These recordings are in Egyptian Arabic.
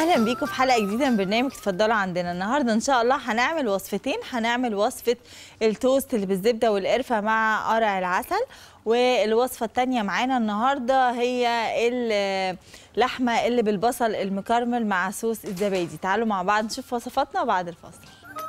اهلا بيكم في حلقه جديده من برنامج اتفضلوا عندنا النهارده ان شاء الله هنعمل وصفتين هنعمل وصفه التوست اللي بالزبده والقرفه مع قرع العسل والوصفه الثانيه معانا النهارده هي اللحمه اللي بالبصل المكرمل مع صوص الزبادي تعالوا مع بعض نشوف وصفاتنا بعد الفاصل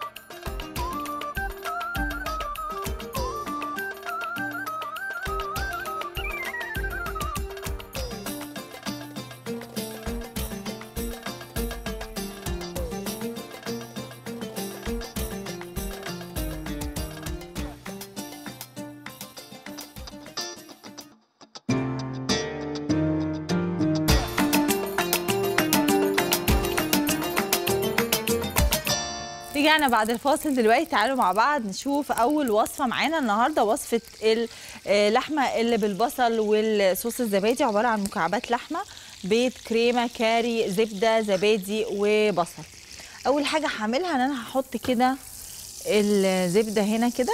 رجعنا بعد الفاصل دلوقتي تعالوا مع بعض نشوف اول وصفه معانا النهارده وصفه اللحمه اللي بالبصل والصوص الزبادي عباره عن مكعبات لحمه بيض كريمه كاري زبده زبادي وبصل اول حاجه هعملها ان انا هحط كده الزبده هنا كده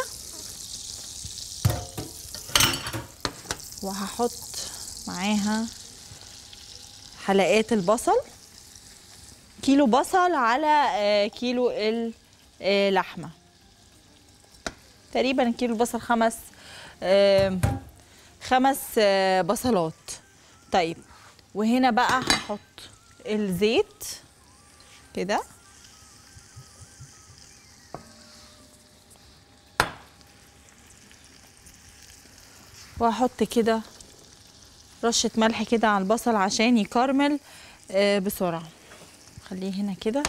وهحط معاها حلقات البصل كيلو بصل على كيلو اللحمه تقريبا كيلو بصل خمس خمس بصلات طيب وهنا بقى هحط الزيت كده وهحط كده رشه ملح كده على البصل عشان يكرمل بسرعه خليه هنا كده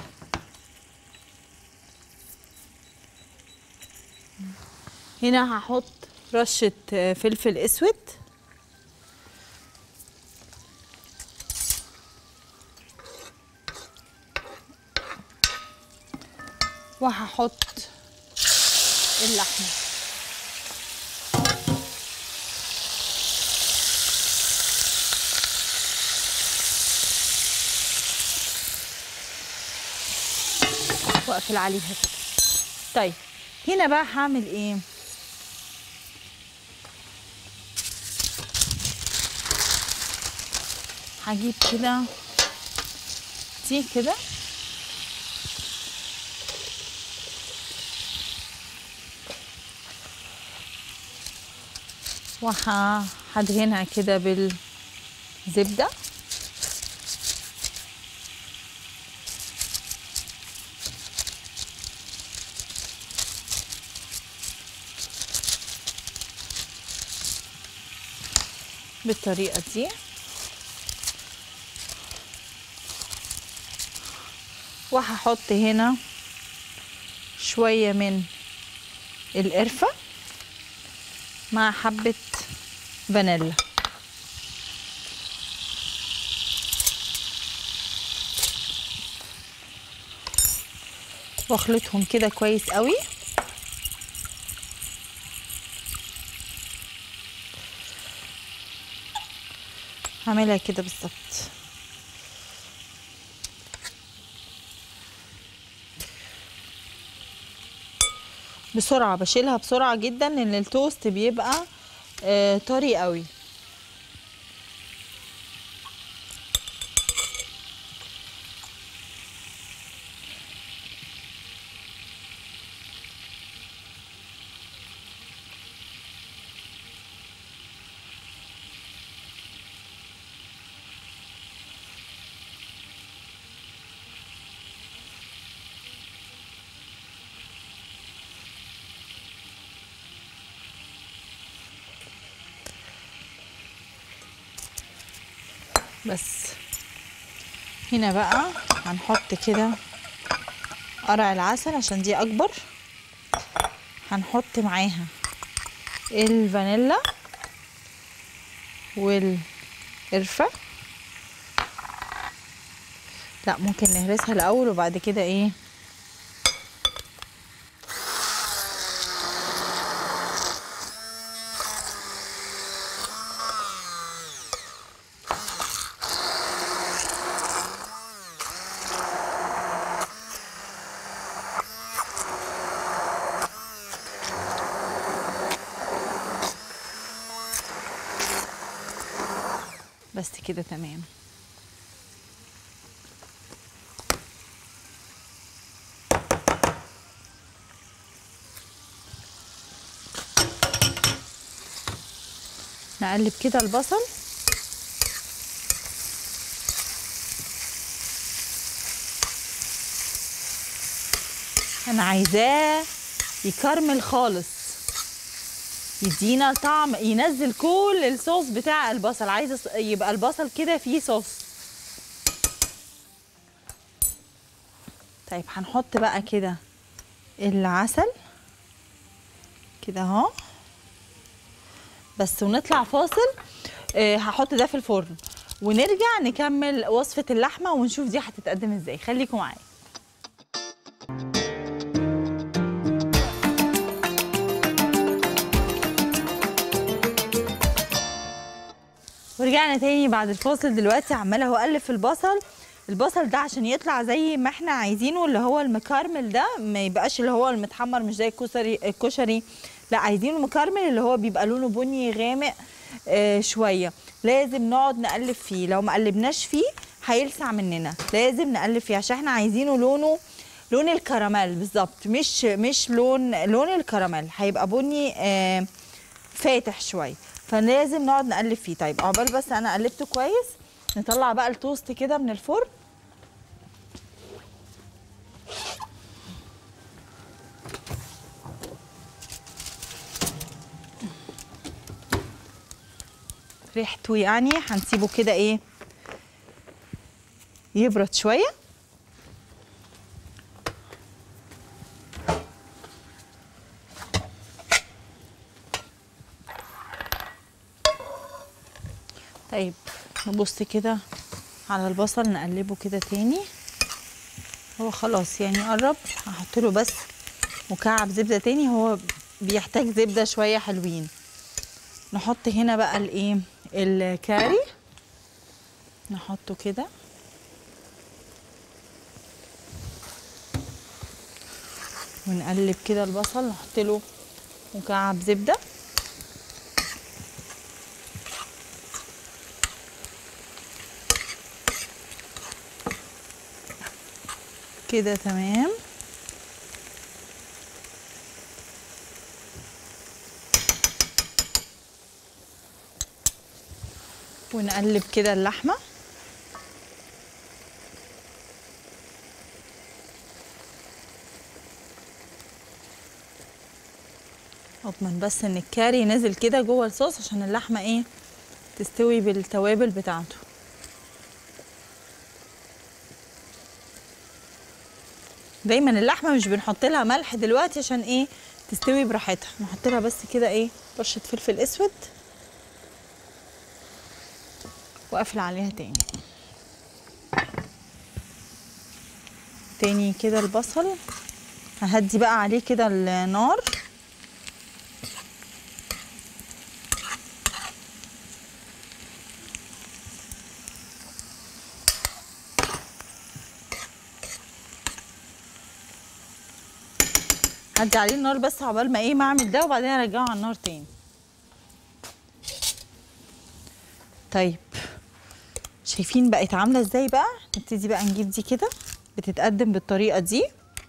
هنا هحط رشة فلفل اسود وهحط اللحمه واقفل عليها كده طيب هنا بقى هعمل ايه هجيب كده دي كده وهدهنها كده بالزبده بالطريقه دي وهحط هنا شويه من القرفه مع حبه فانيلا واخلطهم كده كويس قوي هعملها كده بالظبط بسرعه بشيلها بسرعه جدا لان التوست بيبقى آه طري قوي بس هنا بقى هنحط كده قرع العسل عشان دي اكبر هنحط معاها الفانيلا والقرفة لا ممكن نهرسها الاول وبعد كده ايه بس كده تمام نقلب كده البصل انا عايزاه يكرمل خالص يدينا طعم ينزل كل الصوص بتاع البصل عايزه ص- يبقى البصل كده فيه صوص طيب هنحط بقى كده العسل كده اهو بس ونطلع فاصل آه هحط ده في الفرن ونرجع نكمل وصفة اللحمة ونشوف دي هتتقدم ازاي خليكم معايا ورجعنا تاني بعد الفاصل دلوقتي عماله اهو اقلب في البصل البصل ده عشان يطلع زي ما احنا عايزينه اللي هو المكرمل ده ما يبقاش اللي هو المتحمر مش زي الكشري الكشري لا عايزينه مكرمل اللي هو بيبقى لونه بني غامق آه شويه لازم نقعد نقلب فيه لو ما قلبناش فيه هيلسع مننا لازم نقلب فيه عشان احنا عايزينه لونه لون الكراميل بالظبط مش مش لون لون الكراميل هيبقى بني آه فاتح شويه فلازم نقعد نقلب فيه طيب عقبال بس انا قلبته كويس نطلع بقى التوست كده من الفرن ريحته يعني هنسيبه كده ايه يبرد شويه طيب نبص كده على البصل نقلبه كده تاني هو خلاص يعني قرب هحط له بس مكعب زبده تاني هو بيحتاج زبده شويه حلوين نحط هنا بقى الايه الكاري نحطه كده ونقلب كده البصل نحط له مكعب زبده كده تمام ونقلب كده اللحمه اضمن بس ان الكاري نزل كده جوه الصوص عشان اللحمه ايه تستوي بالتوابل بتاعته دايما اللحمه مش بنحط لها ملح دلوقتي عشان ايه تستوي براحتها نحط لها بس كده ايه رشه فلفل اسود واقفل عليها تاني تاني كده البصل ههدي بقى عليه كده النار هدي عليه النار بس عقبال ما ايه ما اعمل ده وبعدين ارجعه على النار تاني طيب شايفين بقت عامله ازاي بقى نبتدي بقى نجيب دي كده بتتقدم بالطريقه دي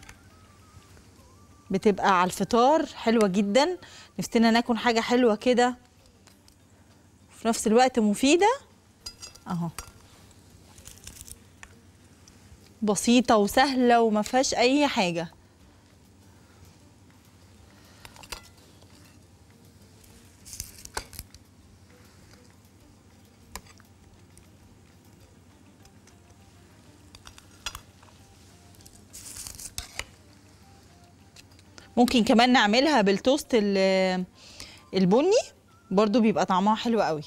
بتبقى على الفطار حلوه جدا نفسنا ناكل حاجه حلوه كده في نفس الوقت مفيده اهو بسيطه وسهله وما فيهاش اي حاجه ممكن كمان نعملها بالتوست ال- البني برضو بيبقى طعمها حلو قوي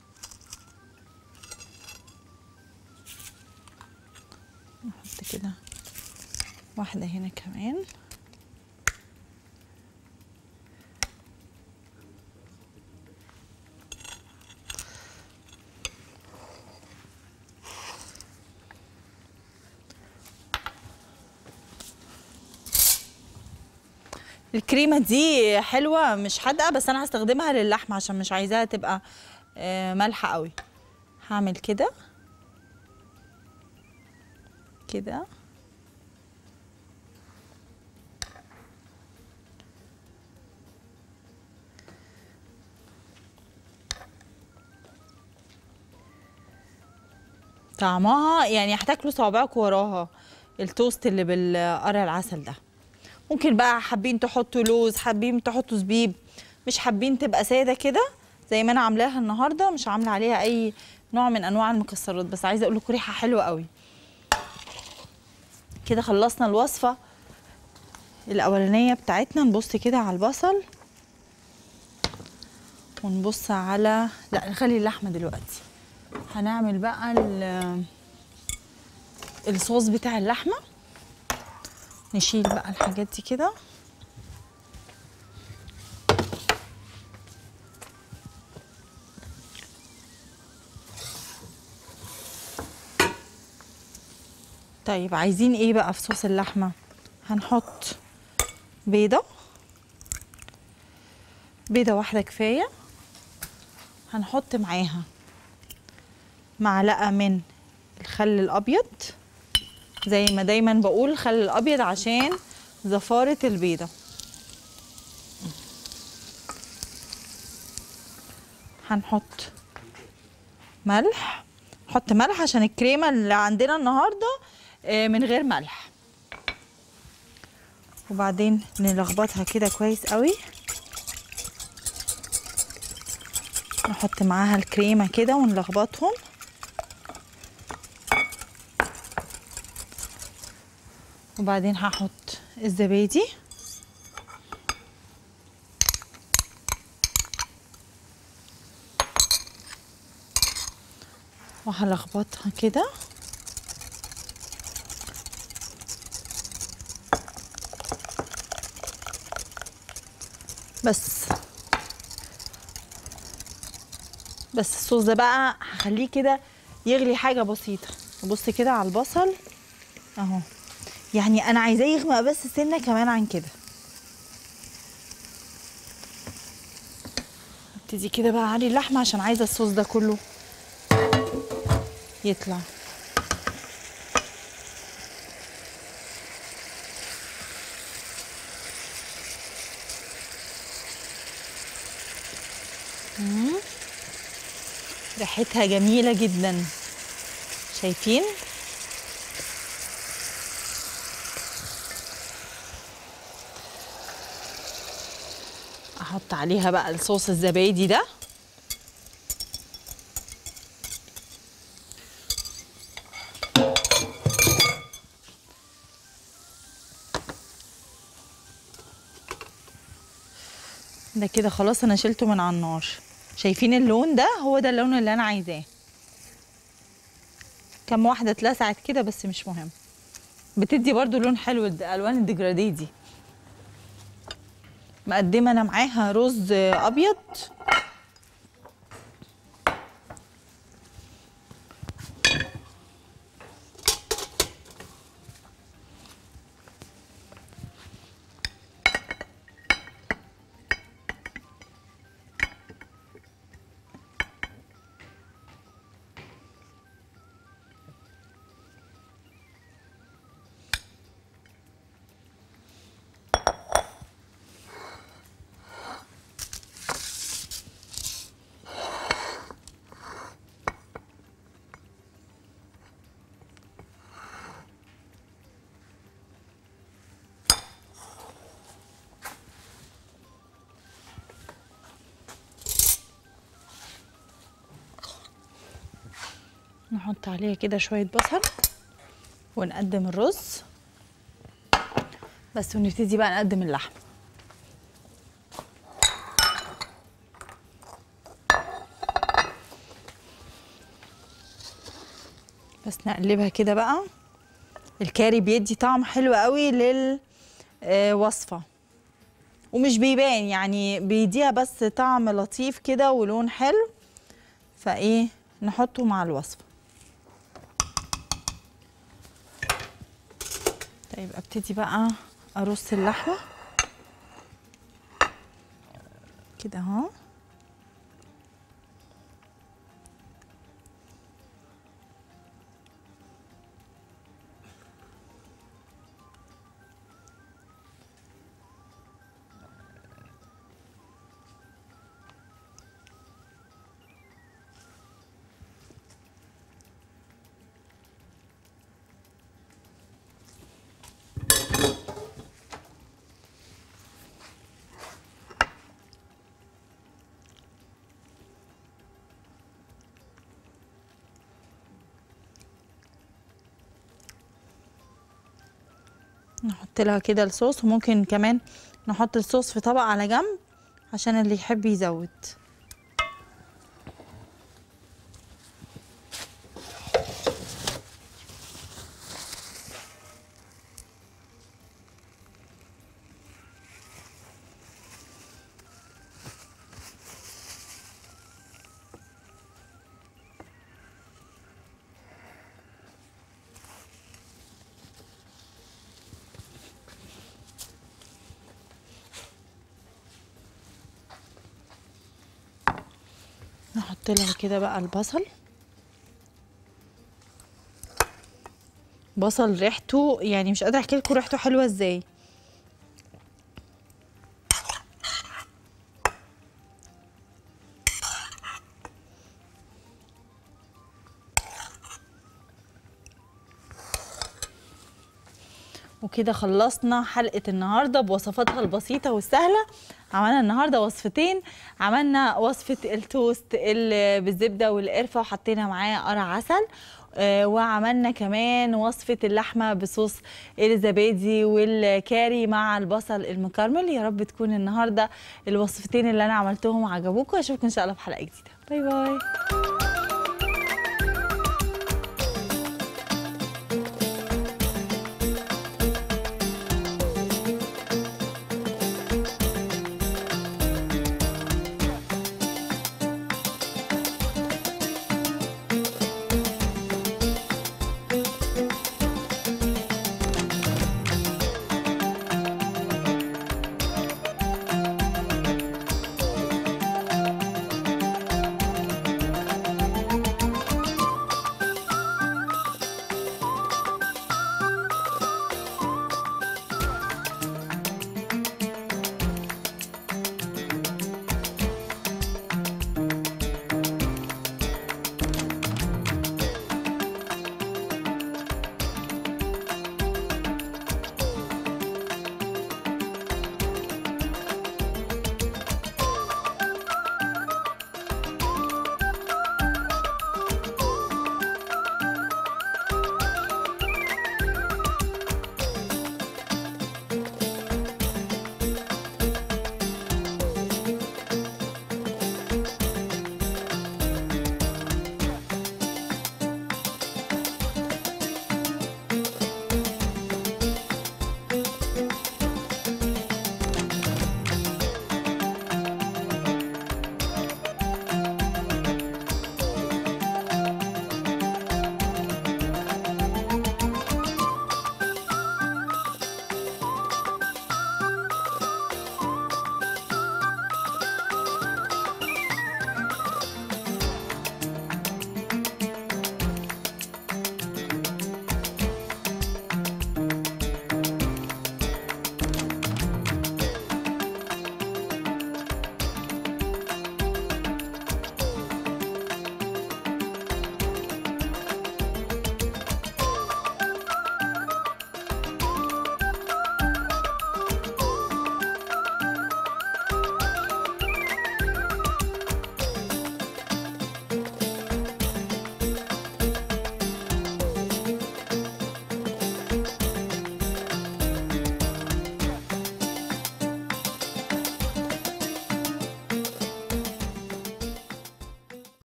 نحط كده واحدة هنا كمان الكريمه دي حلوه مش حادقه بس انا هستخدمها للحمه عشان مش عايزاها تبقى آه، مالحه قوي هعمل كده كده طعمها يعني هتاكلوا صوابعكم وراها التوست اللي بالقرع العسل ده ممكن بقى حابين تحطوا لوز حابين تحطوا زبيب مش حابين تبقى ساده كده زي ما انا عاملاها النهارده مش عامله عليها اي نوع من انواع المكسرات بس عايزه اقول لكم ريحه حلوه قوي كده خلصنا الوصفه الاولانيه بتاعتنا نبص كده على البصل ونبص على لا نخلي اللحمه دلوقتي هنعمل بقى ال- الصوص بتاع اللحمه نشيل بقى الحاجات دي كده طيب عايزين ايه بقى في صوص اللحمه هنحط بيضه بيضه واحده كفايه هنحط معاها معلقه من الخل الابيض زي ما دايما بقول الخل الابيض عشان زفاره البيضه هنحط ملح نحط ملح عشان الكريمه اللي عندنا النهارده آه، من غير ملح وبعدين نلخبطها كده كويس قوي نحط معاها الكريمه كده ونلخبطهم وبعدين هحط الزبادي وهلخبطها كده بس بس الصوص ده بقى هخليه كده يغلي حاجة بسيطة بص كده على البصل اهو يعني انا عايزاه يغمق بس سنة كمان عن كده ابتدي كده بقى علي اللحمة عشان عايزة الصوص ده كله يطلع مم. ريحتها جميلة جدا شايفين احط عليها بقى الصوص الزبادي ده ده كده خلاص انا شلته من على النار شايفين اللون ده هو ده اللون اللي انا عايزاه كم واحده اتلسعت كده بس مش مهم بتدي برضو لون حلو الد- الوان الديجرادي دي مقدمه انا معاها رز ابيض نحط عليها كده شويه بصل ونقدم الرز بس ونبتدي بقى نقدم اللحم بس نقلبها كده بقى الكاري بيدي طعم حلو قوي للوصفه ومش بيبان يعني بيديها بس طعم لطيف كده ولون حلو فايه نحطه مع الوصفه طيب ابتدي بقى ارص اللحمه كده اهو نحط لها كده الصوص وممكن كمان نحط الصوص في طبق على جنب عشان اللي يحب يزود نحط لها كده بقى البصل بصل ريحته يعني مش قادره احكي لكم ريحته حلوه ازاي وكده خلصنا حلقة النهاردة بوصفاتها البسيطة والسهلة عملنا النهاردة وصفتين عملنا وصفة التوست اللي بالزبدة والقرفة وحطينا معاه قرع عسل آه، وعملنا كمان وصفة اللحمة بصوص الزبادي والكاري مع البصل المكرمل يا رب تكون النهاردة الوصفتين اللي أنا عملتهم عجبوكم أشوفكم إن شاء الله في حلقة جديدة باي باي